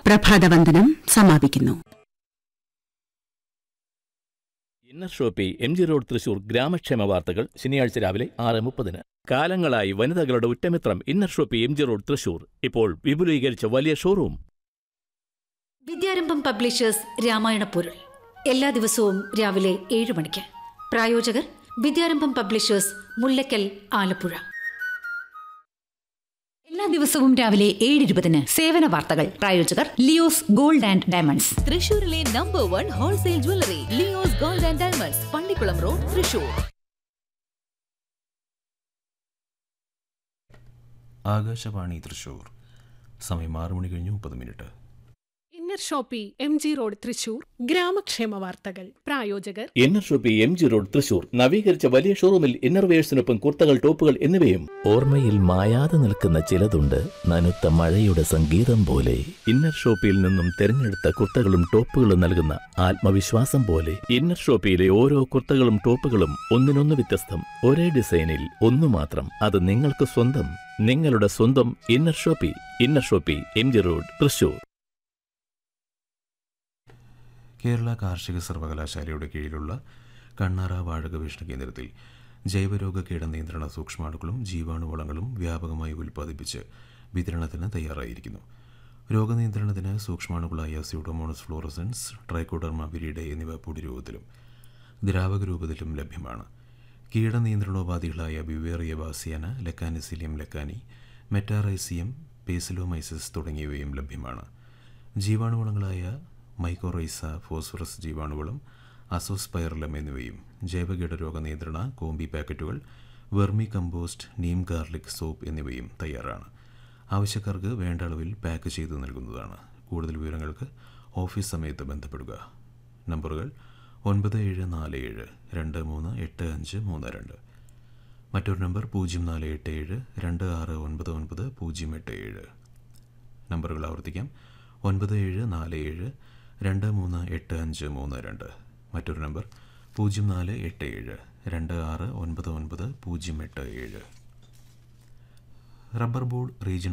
പ്രഭാതവന്ദനം സമാപിക്കുന്നു Inner Shoppe M G road Thrissur ഗ്രാമക്ഷേമ വാർത്തകൾ ശനിയാഴ്ച രാവിലെ ആറ് മുപ്പതിന് കാലങ്ങളായി വനിതകളുടെ ഉറ്റമിത്രം Inner Shoppe M G road Thrissur ഇപ്പോൾ വിപുലീകരിച്ച വലിയ ഷോറൂം വിദ്യാരംഭം പബ്ലിഷേഴ്സ് രാമായണ പൊരുൾ എല്ലാ ദിവസവും രാവിലെ ഏഴ് മണിക്ക് പ്രായോജകർ വിദ്യാരംഭം പബ്ലിഷേഴ്സ് മുല്ലക്കൽ ആലപ്പുഴ എല്ലാ ദിവസവും രാവിലെ ഏഴ് ഇരുപതിന് സേവന വാർത്തകൾ പ്രായോജകർ ലിയോസ് ഗോൾഡ് ആൻഡ് ഡയമണ്ട്സ് തൃശൂരിലെ number one wholesale jewellery Leo's gold and diamonds Pallikulam road Thrissur Akashvani Thrissur സമയം ആറ് മണി കഴിഞ്ഞ് മുപ്പത് minute Inner Shoppe M G road Thrissur ഗ്രാമക്ഷേമ വാർത്തകൾ പ്രായോജകർ Inner Shoppe M G road Thrissur നവീകരിച്ച വലിയ ഷോറൂമിൽ ഇന്നർവേഴ്സിനൊപ്പം കുർത്തകൾ ടോപ്പുകൾ എന്നിവയും ഓർമ്മയിൽ മായാതെ നിൽക്കുന്ന ചിലതുണ്ട് നനുത്ത മഴയുടെ സംഗീതം പോലെ ഇന്നർ ഷോപ്പിയിൽ നിന്നും തിരഞ്ഞെടുത്ത കുർത്തകളും ടോപ്പുകളും നൽകുന്ന ആത്മവിശ്വാസം പോലെ ഇന്നർ ഷോപ്പിയിലെ ഓരോ കുർത്തകളും ടോപ്പുകളും ഒന്നിനൊന്ന് വ്യത്യസ്തം ഒരേ ഡിസൈനിൽ ഒന്നു മാത്രം അത് നിങ്ങൾക്ക് സ്വന്തം നിങ്ങളുടെ സ്വന്തം Inner Shoppe Inner Shoppe M G road Thrissur Kerala കാർഷിക സർവകലാശാലയുടെ കീഴിലുള്ള കണ്ണാറ വാഴ ഗവേഷണ കേന്ദ്രത്തിൽ ജൈവരോഗ കീട നിയന്ത്രണ സൂക്ഷ്മാണുക്കളും ജീവാണുവളങ്ങളും വ്യാപകമായി ഉൽപ്പാദിപ്പിച്ച് വിതരണത്തിന് തയ്യാറായിരിക്കുന്നു രോഗനിയന്ത്രണത്തിന് സൂക്ഷ്മാണുക്കളായ സ്യൂഡോമോണസ് ഫ്ലോറസൻസ് ട്രൈക്കോഡർമ വിരിഡെ എന്നിവ പൊടിരൂപത്തിലും ദ്രാവക രൂപത്തിലും ലഭ്യമാണ് കീടനിയന്ത്രണോപാധികളായ beauveria bassiana lecanicillium lecanii metarhizium paecilomyces തുടങ്ങിയവയും ലഭ്യമാണ് ജീവാണുവളങ്ങളായ മൈക്കോറൈസ ഫോസ്ഫറസ് ജീവാണുവളം അസോസ്പൈറലം എന്നിവയും ജൈവകീടരോഗ നിയന്ത്രണ കോമ്പി പാക്കറ്റുകൾ vermicompost neem garlic soap എന്നിവയും തയ്യാറാണ് ആവശ്യക്കാർക്ക് വേണ്ട അളവിൽ പാക്ക് ചെയ്ത് നൽകുന്നതാണ് കൂടുതൽ വിവരങ്ങൾക്ക് ഓഫീസ് സമയത്ത് ബന്ധപ്പെടുക നമ്പറുകൾ ഒൻപത് ഏഴ് നാല് ഏഴ് രണ്ട് മൂന്ന് എട്ട് അഞ്ച് മൂന്ന് രണ്ട് മറ്റൊരു നമ്പർ പൂജ്യം നാല് എട്ട് ഏഴ് രണ്ട് ആറ് ഒൻപത് ഒൻപത് പൂജ്യം എട്ട് ഏഴ് നമ്പറുകൾ ആവർത്തിക്കാം ഒൻപത് ഏഴ് നാല് ഏഴ് രണ്ട് മൂന്ന് എട്ട് അഞ്ച് മൂന്ന് രണ്ട് മറ്റൊരു നമ്പർ പൂജ്യം നാല് എട്ട് ഏഴ് രണ്ട് ആറ് ഒൻപത് ഒൻപത് പൂജ്യം എട്ട് ഏഴ് റബ്ബർ ബോർഡ് റീജിയണൽ